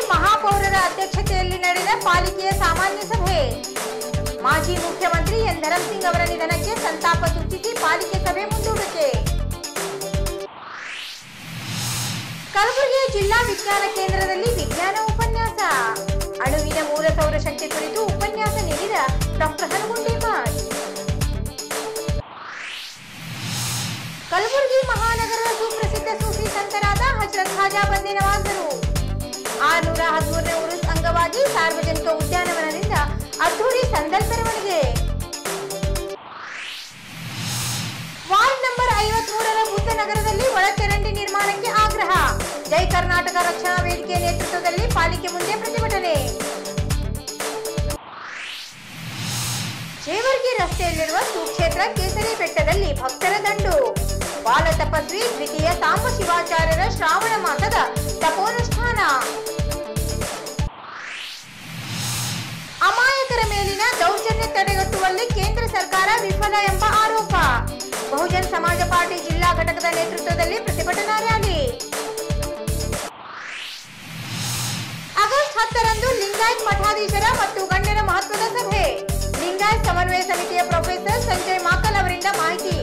ಮಹಾಪೌರರ ಅಧ್ಯಕ್ಷತೆಯಲ್ಲಿ ನಡೆದ ಪಾಲಿಕೆಯ ಸಾಮಾನ್ಯ ಸಭೆ ಮಾಜಿ ಮುಖ್ಯಮಂತ್ರಿ ಎನ್ ಧರಂಸಿಂಗ್ ಅವರ ನಿಧನಕ್ಕೆ ಸಂತಾಪ ಸೂಚಿಸಿ ಪಾಲಿಕೆ ಸಭೆ ಮುಂದೂಡಿಕೆ ಕಲಬುರಗಿಯ ಜಿಲ್ಲಾ ವಿಜ್ಞಾನ ಕೇಂದ್ರದಲ್ಲಿ ವಿಜ್ಞಾನ ಉಪನ್ಯಾಸ ಅಣುವಿನ ಮೂಲ ಸೌರಶಕ್ತಿ ಕುರಿತು ಉಪನ್ಯಾಸ ನೀಡಿದ ಡಾಕ್ಟರ್ ಹನುಗುಂಡಿ ಮಠ್ ಕಲಬುರಗಿ ಮಹಾನಗರದ ಸುಪ್ರಸಿದ್ಧ ಸೂಫಿ ಸಂತರಾದ ಹಜರತ್ ಖಾಜಾ ಬಂದೆ ನವಾಜರು ಆರ್ನೂರ ಹದಿಮೂರನೇ ಉರುಸ್ ಅಂಗವಾಗಿ ಸಾರ್ವಜನಿಕ ಉದ್ಯಾನವನದಿಂದ ಅದ್ದೂರಿ ಸಂದಲ್ ಮೆರವಣಿಗೆ ವಾರ್ಡ್ ನಂಬರ್ ಐವತ್ಮೂರರ ಬುದ್ಧ ನಗರದಲ್ಲಿ ಒಳಚರಂಡಿ ನಿರ್ಮಾಣಕ್ಕೆ ಆಗ್ರಹ ಜೈ ಕರ್ನಾಟಕ ರಕ್ಷಣಾ ವೇದಿಕೆ ನೇತೃತ್ವದಲ್ಲಿ ಪಾಲಿಕೆ ಮುಂದೆ ಪ್ರತಿಭಟನೆ ಜೇವರ್ಗಿ ರಸ್ತೆಯಲ್ಲಿರುವ ಸುಕ್ಷೇತ್ರ ಕೇಸರಿ ಬೆಟ್ಟದಲ್ಲಿ ಭಕ್ತರ ದಂಡು ಬಾಲ ತಪಸ್ವಿ ದ್ವಿತೀಯ ಸಾಂಬ ಶಿವಾಚಾರ್ಯರ ಶ್ರಾವಣ ಮಾಸದ ತಪೋನುಷ್ಠಾನ ಅಮಾಯಕರ ಮೇಲಿನ ದೌರ್ಜನ್ಯ ತಡೆಗಟ್ಟುವಲ್ಲಿ ಕೇಂದ್ರ ಸರ್ಕಾರ ವಿಫಲ ಎಂಬ ಆರೋಪ ಬಹುಜನ್ ಸಮಾಜ ಪಾರ್ಟಿ ಜಿಲ್ಲಾ ಘಟಕದ ನೇತೃತ್ವದಲ್ಲಿ ಪ್ರತಿಭಟನಾ ರ್ಯಾಲಿ ಆಗಸ್ಟ್ ಹತ್ತರಂದು ಲಿಂಗಾಯತ್ ಮಠಾಧೀಶರ ಮತ್ತು ಗಣ್ಯರ ಮಹತ್ವದ ಸಭೆ ಲಿಂಗಾಯತ್ ಸಮನ್ವಯ ಸಮಿತಿಯ ಪ್ರೊಫೆಸರ್ ಸಂಜಯ್ ಮಾಕಲ್ ಅವರಿಂದ ಮಾಹಿತಿ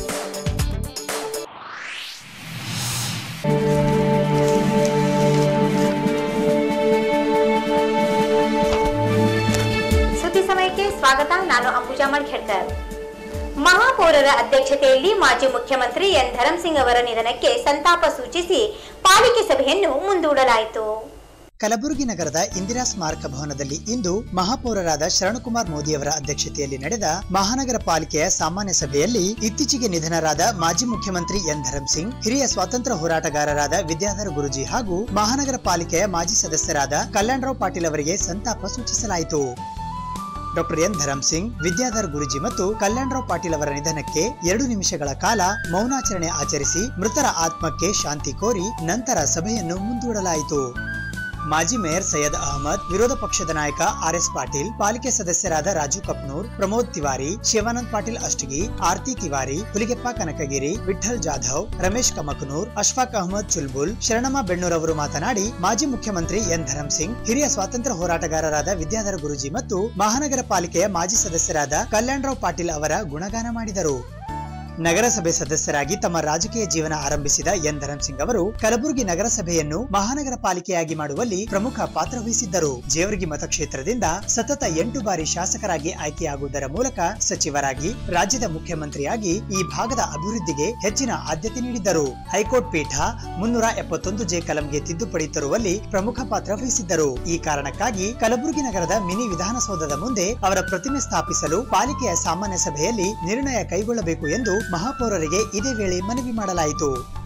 ಸುದ್ದಿ ಸಮಯಕ್ಕೆ ಸ್ವಾಗತ ನಾನು ಅಂಬುಜಾ ಮಡ್ಖೇಡ್ಕರ್ ಮಹಾಪೌರರ ಅಧ್ಯಕ್ಷತೆಯಲ್ಲಿ ಮಾಜಿ ಮುಖ್ಯಮಂತ್ರಿ ಎನ್ ಧರಂಸಿಂಗ್ ಅವರ ನಿಧನಕ್ಕೆ ಸಂತಾಪ ಸೂಚಿಸಿ ಪಾಲಿಕೆ ಸಭೆಯನ್ನು ಮುಂದೂಡಲಾಯಿತು ಕಲಬುರಗಿ ನಗರದ ಇಂದಿರಾ ಸ್ಮಾರಕ ಭವನದಲ್ಲಿ ಇಂದು ಮಹಾಪೌರರಾದ ಶರಣಕುಮಾರ್ ಮೋದಿಯವರ ಅಧ್ಯಕ್ಷತೆಯಲ್ಲಿ ನಡೆದ ಮಹಾನಗರ ಪಾಲಿಕೆಯ ಸಾಮಾನ್ಯ ಸಭೆಯಲ್ಲಿ ಇತ್ತೀಚೆಗೆ ನಿಧನರಾದ ಮಾಜಿ ಮುಖ್ಯಮಂತ್ರಿ ಎನ್ ಧರಂ ಸಿಂಗ್ ಹಿರಿಯ ಸ್ವಾತಂತ್ರ್ಯ ಹೋರಾಟಗಾರರಾದ ವಿದ್ಯಾಧರ ಗುರುಜಿ ಹಾಗೂ ಮಹಾನಗರ ಪಾಲಿಕೆಯ ಮಾಜಿ ಸದಸ್ಯರಾದ ಕಲ್ಯಾಣರಾವ್ ಪಾಟೀಲ್ ಅವರಿಗೆ ಸಂತಾಪ ಸೂಚಿಸಲಾಯಿತು ಡಾಕ್ಟರ್ ಎನ್ ಧರಂ ಸಿಂಗ್ ವಿದ್ಯಾಧರ್ ಗುರುಜಿ ಮತ್ತು ಕಲ್ಯಾಣರಾವ್ ಪಾಟೀಲ್ ಅವರ ನಿಧನಕ್ಕೆ ಎರಡು ನಿಮಿಷಗಳ ಕಾಲ ಮೌನಾಚರಣೆ ಆಚರಿಸಿ ಮೃತರ ಆತ್ಮಕ್ಕೆ ಶಾಂತಿ ಕೋರಿ ನಂತರ ಸಭೆಯನ್ನು ಮುಂದೂಡಲಾಯಿತು ಮಾಜಿ ಮೇಯರ್ ಸೈಯದ್ ಅಹಮದ್ ವಿರೋಧ ಪಕ್ಷದ ನಾಯಕ ಆರ್ ಎಸ್ ಪಾಟೀಲ್ ಪಾಲಿಕೆ ಸದಸ್ಯರಾದ ರಾಜು ಕಪ್ನೂರ್ ಪ್ರಮೋದ್ ತಿವಾರಿ ಶಿವಾನಂದ್ ಪಾಟೀಲ್ ಅಷ್ಟಗಿ ಆರ್ತಿ ತಿವಾರಿ ಹುಲಿಗೆಪ್ಪ ಕನಕಗಿರಿ ವಿಠಲ್ ಜಾಧವ್ ರಮೇಶ್ ಕಮಕನೂರ್ ಅಶ್ಫಾಕ್ ಅಹಮದ್ ಚುಲ್ಬುಲ್ ಶರಣಮ್ಮ ಬೆಣ್ಣೂರ್ ಅವರು ಮಾತನಾಡಿ ಮಾಜಿ ಮುಖ್ಯಮಂತ್ರಿ ಎನ್ ಧರಂ ಸಿಂಗ್ ಹಿರಿಯ ಸ್ವಾತಂತ್ರ್ಯ ಹೋರಾಟಗಾರರಾದ ವಿದ್ಯಾಧರ ಗುರುಜಿ ಮತ್ತು ಮಹಾನಗರ ಪಾಲಿಕೆಯ ಮಾಜಿ ಸದಸ್ಯರಾದ ಕಲ್ಯಾಣರಾವ್ ಪಾಟೀಲ್ ಅವರ ಗುಣಗಾನ ಮಾಡಿದರು ನಗರಸಭೆ ಸದಸ್ಯರಾಗಿ ತಮ್ಮ ರಾಜಕೀಯ ಜೀವನ ಆರಂಭಿಸಿದ ಎನ್ ಧರಂ ಸಿಂಗ್ ಅವರು ಕಲಬುರಗಿ ನಗರಸಭೆಯನ್ನು ಮಹಾನಗರ ಪಾಲಿಕೆಯಾಗಿ ಮಾಡುವಲ್ಲಿ ಪ್ರಮುಖ ಪಾತ್ರ ವಹಿಸಿದ್ದರು ಜೇವರ್ಗಿ ಮತಕ್ಷೇತ್ರದಿಂದ ಸತತ ಎಂಟು ಬಾರಿ ಶಾಸಕರಾಗಿ ಆಯ್ಕೆಯಾಗುವುದರ ಮೂಲಕ ಸಚಿವರಾಗಿ ರಾಜ್ಯದ ಮುಖ್ಯಮಂತ್ರಿಯಾಗಿ ಈ ಭಾಗದ ಅಭಿವೃದ್ಧಿಗೆ ಹೆಚ್ಚಿನ ಆದ್ಯತೆ ನೀಡಿದ್ದರು ಹೈಕೋರ್ಟ್ ಪೀಠ ಮುನ್ನೂರ ಎಪ್ಪತ್ತೊಂದು ಜೆ ಕಲಂಗೆ ತಿದ್ದುಪಡಿ ತರುವಲ್ಲಿ ಪ್ರಮುಖ ಪಾತ್ರ ವಹಿಸಿದ್ದರು ಈ ಕಾರಣಕ್ಕಾಗಿ ಕಲಬುರಗಿ ನಗರದ ಮಿನಿ ವಿಧಾನಸೌಧದ ಮುಂದೆ ಅವರ ಪ್ರತಿಮೆ ಸ್ಥಾಪಿಸಲು ಪಾಲಿಕೆಯ ಸಾಮಾನ್ಯ ಸಭೆಯಲ್ಲಿ ನಿರ್ಣಯ ಕೈಗೊಳ್ಳಬೇಕು ಎಂದು ಮಹಾಪೌರರಿಗೆ ಇದೇ ವೇಳೆ ಮನವಿ ಮಾಡಲಾಯಿತು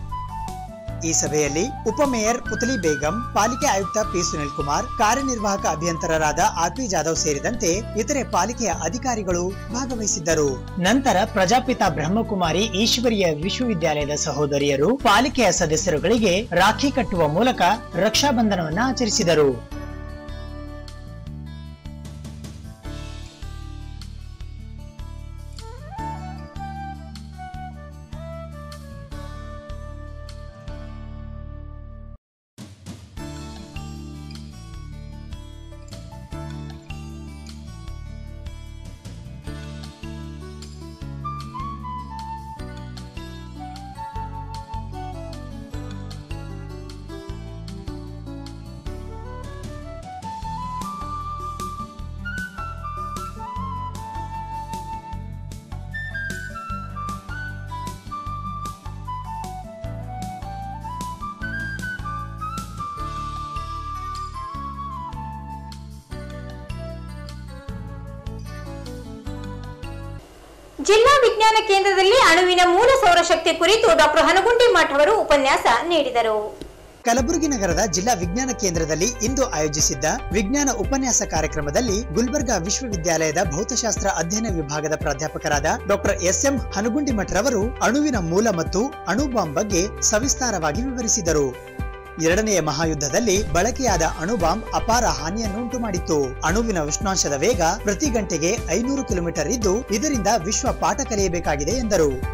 ಈ ಸಭೆಯಲ್ಲಿ ಉಪಮೇಯರ್ ಪುತಲಿ ಬೇಗಂ ಪಾಲಿಕೆ ಆಯುಕ್ತ ಪಿ ಸುನಿಲ್ ಕುಮಾರ್ ಕಾರ್ಯನಿರ್ವಾಹಕ ಅಭಿಯಂತರರಾದ ಆರ್ ಪಿ ಜಾಧವ್ ಸೇರಿದಂತೆ ಇತರೆ ಪಾಲಿಕೆಯ ಅಧಿಕಾರಿಗಳು ಭಾಗವಹಿಸಿದ್ದರು ನಂತರ ಪ್ರಜಾಪಿತ ಬ್ರಹ್ಮಕುಮಾರಿ ಈಶ್ವರಿಯ ವಿಶ್ವವಿದ್ಯಾಲಯದ ಸಹೋದರಿಯರು ಪಾಲಿಕೆಯ ಸದಸ್ಯರುಗಳಿಗೆ ರಾಖಿ ಕಟ್ಟುವ ಮೂಲಕ ರಕ್ಷಾಬಂಧನವನ್ನು ಆಚರಿಸಿದರು ಜಿಲ್ಲಾ ವಿಜ್ಞಾನ ಕೇಂದ್ರದಲ್ಲಿ ಅಣುವಿನ ಮೂಲ ಸೌರಶಕ್ತಿ ಕುರಿತು ಡಾಕ್ಟರ್ ಹನಗುಂಡಿ ಮಠ್ ಅವರು ಉಪನ್ಯಾಸ ನೀಡಿದರು ಕಲಬುರಗಿ ನಗರದ ಜಿಲ್ಲಾ ವಿಜ್ಞಾನ ಕೇಂದ್ರದಲ್ಲಿ ಇಂದು ಆಯೋಜಿಸಿದ್ದ ವಿಜ್ಞಾನ ಉಪನ್ಯಾಸ ಕಾರ್ಯಕ್ರಮದಲ್ಲಿ ಗುಲ್ಬರ್ಗಾ ವಿಶ್ವವಿದ್ಯಾಲಯದ ಭೌತಶಾಸ್ತ್ರ ಅಧ್ಯಯನ ವಿಭಾಗದ ಪ್ರಾಧ್ಯಾಪಕರಾದ ಡಾಕ್ಟರ್ ಎಸ್ ಎಂ ಹನುಗುಂಡಿ ಮಠರವರು ಅಣುವಿನ ಮೂಲ ಮತ್ತು ಅಣು ಬಾಂಬ್ ಬಗ್ಗೆ ಸವಿಸ್ತಾರವಾಗಿ ವಿವರಿಸಿದರು ಎರಡನೆಯ ಮಹಾಯುದ್ಧದಲ್ಲಿ ಬಳಕೆಯಾದ ಅಣು ಬಾಂಬ್ ಅಪಾರ ಹಾನಿಯನ್ನು ಉಂಟು ಮಾಡಿತ್ತು ಅಣುವಿನ ಉಷ್ಣಾಂಶದ ವೇಗ ಪ್ರತಿ ಗಂಟೆಗೆ ಐನೂರು ಕಿಲೋಮೀಟರ್ ಇದ್ದು ಇದರಿಂದ ವಿಶ್ವ ಪಾಠ ಕಲಿಯಬೇಕಾಗಿದೆ ಎಂದರು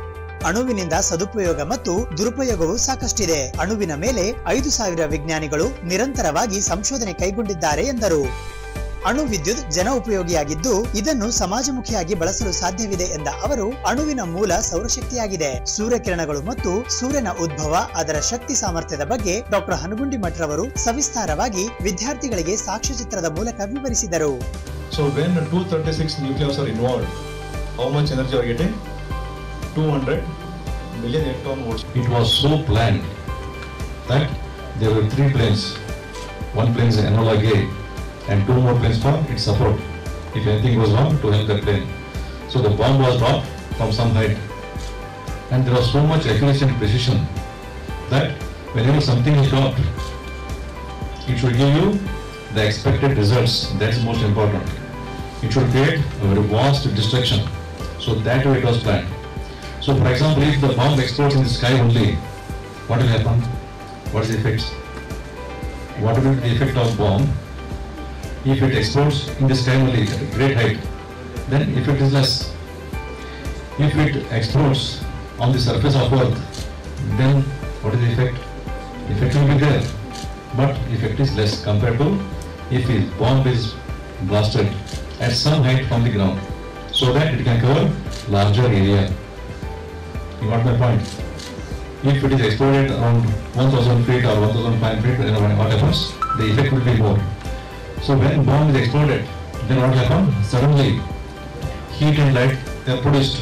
ಅಣುವಿನಿಂದ ಸದುಪಯೋಗ ಮತ್ತು ದುರುಪಯೋಗವೂ ಸಾಕಷ್ಟಿದೆ ಅಣುವಿನ ಮೇಲೆ ಐದು ಸಾವಿರ ವಿಜ್ಞಾನಿಗಳು ನಿರಂತರವಾಗಿ ಸಂಶೋಧನೆ ಕೈಗೊಂಡಿದ್ದಾರೆ ಎಂದರು ಅಣು ವಿದ್ಯುತ್ ಜನ ಉಪಯೋಗಿಯಾಗಿದ್ದು ಇದನ್ನು ಸಮಾಜಮುಖಿಯಾಗಿ ಬಳಸಲು ಸಾಧ್ಯವಿದೆ ಎಂದ ಅವರು ಅಣುವಿನ ಮೂಲ ಸೌರಶಕ್ತಿಯಾಗಿದೆ ಸೂರ್ಯಕಿರಣಗಳು ಮತ್ತು ಸೂರ್ಯನ ಉದ್ಭವ ಅದರ ಶಕ್ತಿ ಸಾಮರ್ಥ್ಯದ ಬಗ್ಗೆ ಡಾಕ್ಟರ್ ಹನುಗುಂಡಿ ಮಠರವರು ಸವಿಸ್ತಾರವಾಗಿ ವಿದ್ಯಾರ್ಥಿಗಳಿಗೆ ಸಾಕ್ಷ್ಯಚಿತ್ರದ ಮೂಲಕ ವಿವರಿಸಿದರು So when the 236 nucleons are involved, how much energy are you getting? 200 million electron volts. It was so planned that there were three planes. One plane is Enola Gay and two more planes for its support if anything goes wrong to help that plane. So the bomb was dropped from some height and there was so much accuracy and precision that whenever something is dropped, it should give you the expected results. That's most important. It should create a very vast destruction. So that way it was planned. So for example, if the bomb explodes in the sky only, what will happen? What is the effects? What will be the effect of bomb? If it explodes in the sky only at a great height, then effect is less. If it explodes on the surface of Earth, then what is the effect? Effect will be there, but effect is less compared to if the bomb is blasted at some height from the ground, so that it can cover larger area. You got my point? If it is exploded around 1000 feet or 1500 feet, then what happens? The effect will be more. So when bomb is exploded, then what happens? Suddenly, heat and light they are produced.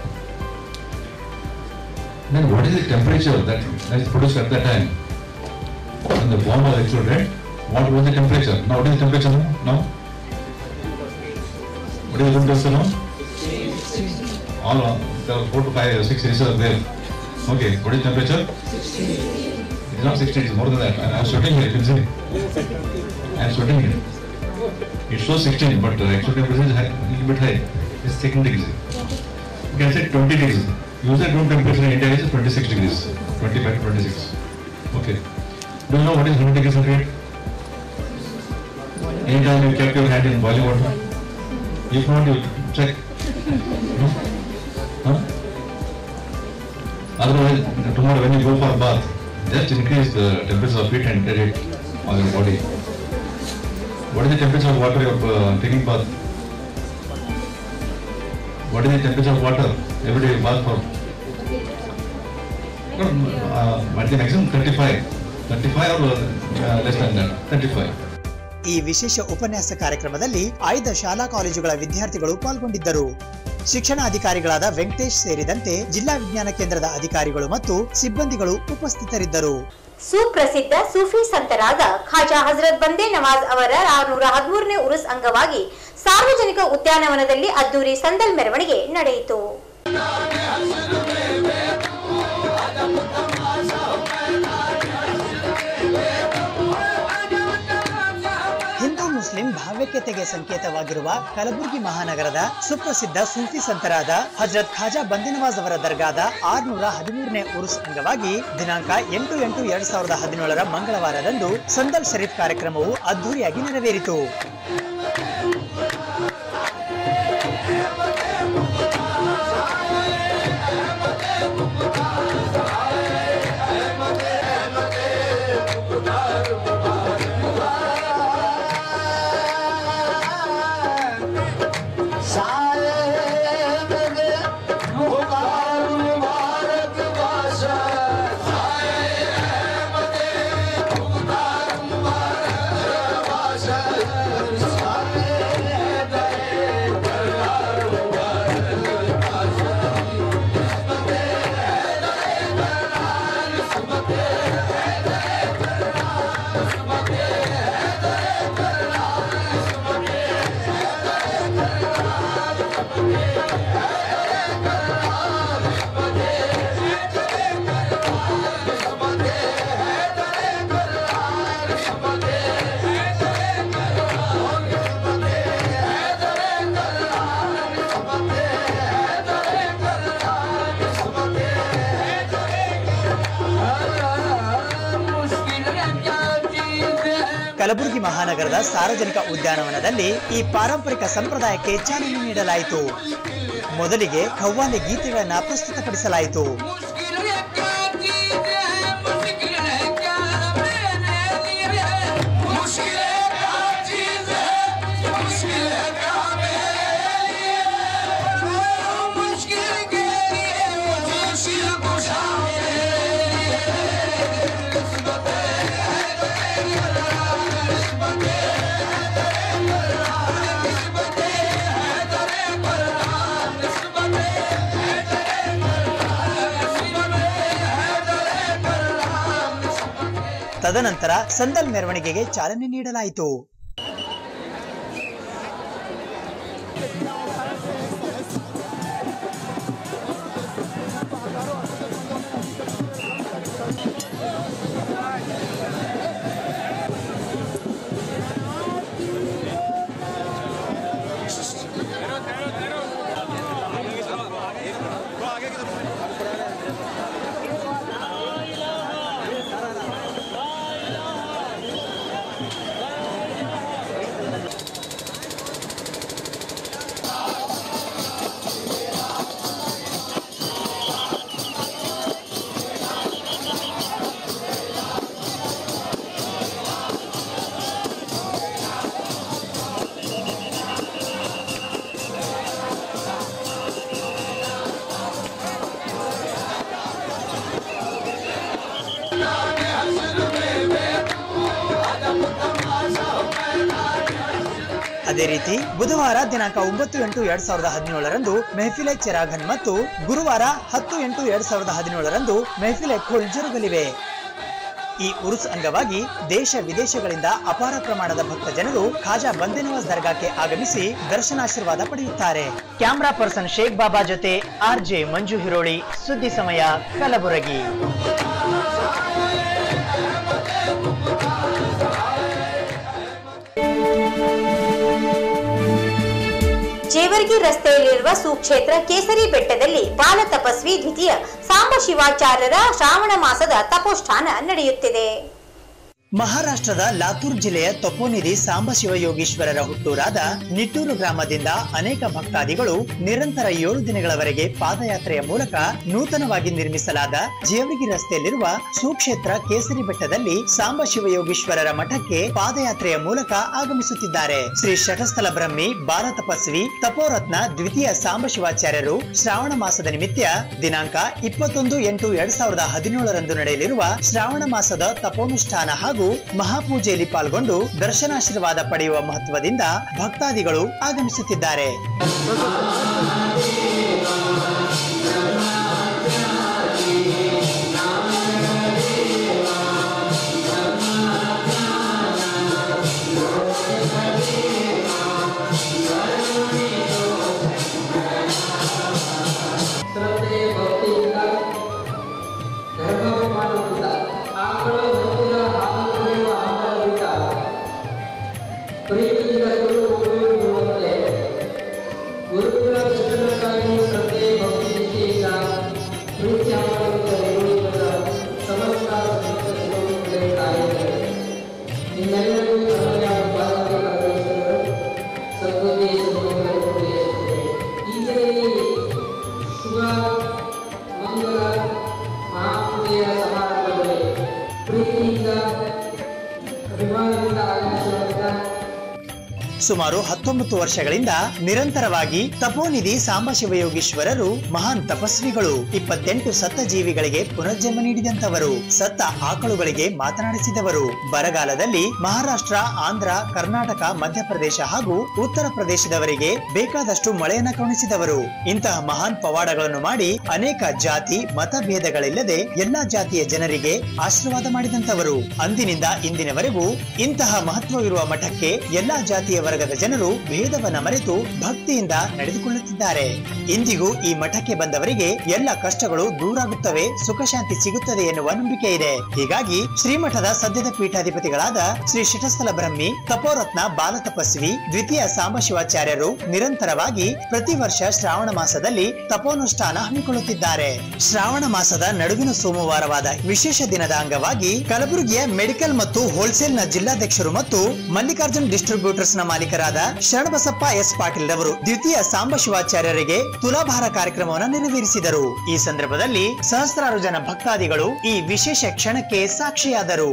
Then what is the temperature that that is produced at that time? When the bomb was exploded, what was the temperature? Now what is the temperature now? What is the temperature now? All uh, there are four to five, six inches are there. Okay, what is temperature? It's not 60, it's more than that. I am sweating here, you can see. I am sweating here. It shows 16, but the actual temperature is high, little bit high. It's 16 degrees. You can say 20 degrees. Usual room temperature in India is 26 degrees, 25 to 26. Okay. Do you know what is 100 degrees centigrade? Anytime you kept your hand in boiling water? If not, you check. No? Huh? Otherwise, tomorrow when you go for a bath, just increase the temperature of it and get it on your body. What is the temperature of water you are uh, taking bath? What is the temperature of water every day you bath for? No, uh, at the maximum 35. 35 or uh, less than that. 35. ಈ ವಿಶೇಷ ಉಪನ್ಯಾಸ ಕಾರ್ಯಕ್ರಮದಲ್ಲಿ ಆಯ್ದ ಶಾಲಾ ಕಾಲೇಜುಗಳ ವಿದ್ಯಾರ್ಥಿಗಳು ಪಾಲ್ಗೊಂಡಿದ್ದರು ಶಿಕ್ಷಣಾಧಿಕಾರಿಗಳಾದ ವೆಂಕಟೇಶ್ ಸೇರಿದಂತೆ ಜಿಲ್ಲಾ ವಿಜ್ಞಾನ ಕೇಂದ್ರದ ಅಧಿಕಾರಿಗಳು ಮತ್ತು ಸಿಬ್ಬಂದಿಗಳು ಉಪಸ್ಥಿತರಿದ್ದರು ಸುಪ್ರಸಿದ್ಧ ಸೂಫಿ ಸಂತರಾದ ಖಾಜಾ ಹಜರತ್ ಬಂದೇ ನವಾಜ್ ಅವರ ಆರುನೂರ ಹದಿಮೂರನೇ ಉರುಸ್ ಅಂಗವಾಗಿ ಸಾರ್ವಜನಿಕ ಉದ್ಯಾನವನದಲ್ಲಿ ಅದ್ದೂರಿ ಸಂದಲ್ ಮೆರವಣಿಗೆ ನಡೆಯಿತು ಹಿಂದೂ ಮುಸ್ಲಿಂ ಭಾವ್ಯತೆಗೆ ಸಂಕೇತವಾಗಿರುವ ಕಲಬುರಗಿ ಮಹಾನಗರದ ಸುಪ್ರಸಿದ್ಧ ಸೂಫಿ ಸಂತರಾದ ಹಜರತ್ ಖಾಜಾ ಬಂದಿನವಾಜ್ ಅವರ ದರ್ಗಾದ ಆರ್ನೂರ ಹದಿಮೂರನೇ ಉರುಸ್ ಅಂಗವಾಗಿ ದಿನಾಂಕ ಎಂಟು ಎಂಟು ಎರಡ್ ಸಾವಿರದ ಹದಿನೇಳರ ಮಂಗಳವಾರದಂದು ಸಂದಲ್ ಶರೀಫ್ ಕಾರ್ಯಕ್ರಮವು ಅದ್ದೂರಿಯಾಗಿ ನೆರವೇರಿತು ಕಲಬುರಗಿ ಮಹಾನಗರದ ಸಾರ್ವಜನಿಕ ಉದ್ಯಾನವನದಲ್ಲಿ ಈ ಪಾರಂಪರಿಕ ಸಂಪ್ರದಾಯಕ್ಕೆ ಚಾಲನೆ ನೀಡಲಾಯಿತು ಮೊದಲಿಗೆ ಖವ್ವಾಲಿ ಗೀತೆಗಳನ್ನ ಪ್ರಸ್ತುತಪಡಿಸಲಾಯಿತು मुश्किल है क्या चीज है मुश्किल है क्या मेरे लिए मुश्किल है क्या चीज है मुश्किल है क्या मेरे लिए मुश्किल के लिए मुश्किल कुशा ತದನಂತರ ಸಂದಲ್ ಮೆರವಣಿಗೆಗೆ ಚಾಲನೆ ನೀಡಲಾಯಿತು ಅದೇ ರೀತಿ ಬುಧವಾರ ದಿನಾಂಕ ಒಂಬತ್ತು ಎಂಟು ಎರಡ್ ಸಾವಿರದ ಹದಿನೇಳರಂದು ಮೆಹಫಿಲೆ ಚೆರಾಘನ್ ಮತ್ತು ಗುರುವಾರ ಹತ್ತು ಎಂಟು ಎರಡ್ ಸಾವಿರದ ಹದಿನೇಳರಂದು ಮೆಹಫಿಲೆ ಖುಲ್ ಜರುಗಲಿವೆ ಈ ಉರುಸ್ ಅಂಗವಾಗಿ ದೇಶ ವಿದೇಶಗಳಿಂದ ಅಪಾರ ಪ್ರಮಾಣದ ಭಕ್ತ ಜನರು ಖಾಜಾ ಬಂದೆ ನವಾಜ್ ದರ್ಗಾಕ್ಕೆ ಆಗಮಿಸಿ ದರ್ಶನಾಶೀರ್ವಾದ ಪಡೆಯುತ್ತಾರೆ ಕ್ಯಾಮ್ರಾ ಪರ್ಸನ್ ಶೇಖ್ ಬಾಬಾ ಜೊತೆ ಆರ್ ಜೆ ಮಂಜು ಹಿರೋಳಿ ಸುದ್ದಿ ಸಮಯ ಕಲಬುರಗಿ ಜೇವರ್ಗಿ ರಸ್ತೆಯಲ್ಲಿರುವ ಸುಕ್ಷೇತ್ರ ಕೇಸರಿ ಬೆಟ್ಟದಲ್ಲಿ ಬಾಲ ತಪಸ್ವಿ ದ್ವಿತೀಯ ಸಾಂಬ ಶಿವಾಚಾರ್ಯರ ಶ್ರಾವಣ ಮಾಸದ ತಪೋಷ್ಠಾನ ನಡೆಯುತ್ತಿದೆ ಮಹಾರಾಷ್ಟ್ರದ ಲಾತೂರ್ ಜಿಲ್ಲೆಯ ತಪೋನಿಧಿ ಸಾಂಬಶಿವ ಯೋಗೀಶ್ವರರ ಹುಟ್ಟೂರಾದ ನಿಟ್ಟೂರು ಗ್ರಾಮದಿಂದ ಅನೇಕ ಭಕ್ತಾದಿಗಳು ನಿರಂತರ ಏಳು ದಿನಗಳವರೆಗೆ ಪಾದಯಾತ್ರೆಯ ಮೂಲಕ ನೂತನವಾಗಿ ನಿರ್ಮಿಸಲಾದ ಜೇವರ್ಗಿ ರಸ್ತೆಯಲ್ಲಿರುವ ಸುಕ್ಷೇತ್ರ ಕೇಸರಿ ಬೆಟ್ಟದಲ್ಲಿ ಸಾಂಬಶಿವ ಯೋಗೀಶ್ವರರ ಮಠಕ್ಕೆ ಪಾದಯಾತ್ರೆಯ ಮೂಲಕ ಆಗಮಿಸುತ್ತಿದ್ದಾರೆ ಶ್ರೀ ಶಟಸ್ಥಲ ಬ್ರಹ್ಮಿ ಬಾಲ ತಪಸ್ವಿ ತಪೋರತ್ನ ದ್ವಿತೀಯ ಸಾಂಬಶಿವಾಚಾರ್ಯರು ಶ್ರಾವಣ ಮಾಸದ ನಿಮಿತ್ತ ದಿನಾಂಕ ಇಪ್ಪತ್ತೊಂದು ಎಂಟು ಎರಡ್ ಸಾವಿರದ ಹದಿನೇಳರಂದು ನಡೆಯಲಿರುವ ಶ್ರಾವಣ ಮಾಸದ ತಪೋನುಷ್ಠಾನ ಹಾಗೂ ಮಹಾಪೂಜೆಯಲ್ಲಿ ಪಾಲ್ಗೊಂಡು ದರ್ಶನಾಶೀರ್ವಾದ ಪಡೆಯುವ ಮಹತ್ವದಿಂದ ಭಕ್ತಾದಿಗಳು ಆಗಮಿಸುತ್ತಿದ್ದಾರೆ ಶ್ರದ್ಧೆ ಭಕ್ತಿಯಿಂದ ಧರ್ಮಾಭಿಮಾನದಿಂದ ಆಕಳು ಹತ್ತಿರ ಹಾಲು ಕುಡಿಯುವ ಹಂಬಲದಿಂದ ಪ್ರೀತಿಯಿಂದ ಗುರು ಹೋಗುವಂತೆ ಗುರುಗಳ ದರ್ಶನಕ್ಕಾಗಿ ಶ್ರದ್ಧೆ ಭಕ್ತಿ ನಿಷ್ಠೆಯಿಂದ ಪ್ರೀತಿ ಹಂಬಲದಿಂದ ನೆರವೇರಿದ ಸಮಸ್ತ ಭಕ್ತ ಶಿವಮೊಗ್ಗದ ಕಾರ್ಯಗಳು ನಿಮ್ಮೆಲ್ಲರಿಗೂ ತಮ್ಮಯ್ಯ ಬಾಲಕರ ಕಳುಹಿಸಿದರು ಸದ್ಬುದ್ಧಿ ಸದ್ಗುಣಗಳು ಈಗಲೇ ಶುಭ ಮಂಗಲ ಮಹಾಪೂಜೆಯ ಸಮಾರಂಭದಲ್ಲಿ ಪ್ರೀತಿಯಿಂದ ಅಭಿಮಾನದಿಂದ ಆಗಮಿಸಿರುವಂತ ಸುಮಾರು ಹತ್ತೊಂಬತ್ತು ವರ್ಷಗಳಿಂದ ನಿರಂತರವಾಗಿ ತಪೋನಿಧಿ ಸಾಂಬಶಿವಯೋಗೀಶ್ವರರು ಮಹಾನ್ ತಪಸ್ವಿಗಳು ಇಪ್ಪತ್ತೆಂಟು ಸತ್ತ ಜೀವಿಗಳಿಗೆ ಪುನರ್ಜನ್ಮ ನೀಡಿದಂತವರು ಸತ್ತ ಆಕಳುಗಳಿಗೆ ಮಾತನಾಡಿಸಿದವರು ಬರಗಾಲದಲ್ಲಿ ಮಹಾರಾಷ್ಟ್ರ ಆಂಧ್ರ ಕರ್ನಾಟಕ ಮಧ್ಯಪ್ರದೇಶ ಹಾಗೂ ಉತ್ತರ ಪ್ರದೇಶದವರಿಗೆ ಬೇಕಾದಷ್ಟು ಮಳೆಯನ್ನ ಕರುಣಿಸಿದವರು ಇಂತಹ ಮಹಾನ್ ಪವಾಡಗಳನ್ನು ಮಾಡಿ ಅನೇಕ ಜಾತಿ ಮತಭೇದಗಳಿಲ್ಲದೆ ಎಲ್ಲಾ ಜಾತಿಯ ಜನರಿಗೆ ಆಶೀರ್ವಾದ ಮಾಡಿದಂತವರು ಅಂದಿನಿಂದ ಇಂದಿನವರೆಗೂ ಇಂತಹ ಮಹತ್ವವಿರುವ ಮಠಕ್ಕೆ ಎಲ್ಲಾ ಜಾತಿಯ ವರ್ಗದ ಜನರು ಭೇದವನ್ನ ಮರೆತು ಭಕ್ತಿಯಿಂದ ನಡೆದುಕೊಳ್ಳುತ್ತಿದ್ದಾರೆ ಇಂದಿಗೂ ಈ ಮಠಕ್ಕೆ ಬಂದವರಿಗೆ ಎಲ್ಲ ಕಷ್ಟಗಳು ದೂರಾಗುತ್ತವೆ ಸುಖ ಶಾಂತಿ ಸಿಗುತ್ತದೆ ಎನ್ನುವ ನಂಬಿಕೆ ಇದೆ ಹೀಗಾಗಿ ಶ್ರೀಮಠದ ಸದ್ಯದ ಪೀಠಾಧಿಪತಿಗಳಾದ ಶ್ರೀ ಶಟಸ್ಥಲ ಬ್ರಹ್ಮಿ ತಪೋರತ್ನ ಬಾಲ ತಪಸ್ವಿ ದ್ವಿತೀಯ ಸಾಂಬಶಿವಾಚಾರ್ಯರು ನಿರಂತರವಾಗಿ ಪ್ರತಿ ವರ್ಷ ಶ್ರಾವಣ ಮಾಸದಲ್ಲಿ ತಪೋನುಷ್ಠಾನ ಹಮ್ಮಿಕೊಳ್ಳುತ್ತಿದ್ದಾರೆ ಶ್ರಾವಣ ಮಾಸದ ನಡುವಿನ ಸೋಮವಾರವಾದ ವಿಶೇಷ ದಿನದ ಅಂಗವಾಗಿ ಕಲಬುರಗಿಯ ಮೆಡಿಕಲ್ ಮತ್ತು ಹೋಲ್ಸೇಲ್ ನ ಜಿಲ್ಲಾಧ್ಯಕ್ಷರು ಮತ್ತು ಮಲ್ಲಿಕಾರ್ಜುನ್ ಡಿಸ್ಟ್ರಿಬ್ಯೂಟರ್ಸ್ ನ ಮಾಲೀಕ ನಾಯಕರಾದ ಶರಣಬಸಪ್ಪ ಎಸ್ ಪಾಟೀಲ್ ರವರು ದ್ವಿತೀಯ ಸಾಂಬಶಿವಾಚಾರ್ಯರಿಗೆ ತುಲಾಭಾರ ಕಾರ್ಯಕ್ರಮವನ್ನು ನೆರವೇರಿಸಿದರು ಈ ಸಂದರ್ಭದಲ್ಲಿ ಸಹಸ್ರಾರು ಜನ ಭಕ್ತಾದಿಗಳು ಈ ವಿಶೇಷ ಕ್ಷಣಕ್ಕೆ ಸಾಕ್ಷಿಯಾದರು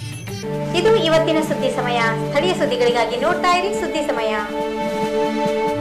ಇದು ಇವತ್ತಿನ ಸುದ್ದಿ ಸಮಯ ಸ್ಥಳೀಯ ಸುದ್ದಿಗಳಿಗಾಗಿ ನೋಡ್ತಾ ಇರಿ ಸುದ್ದಿ ಸಮಯ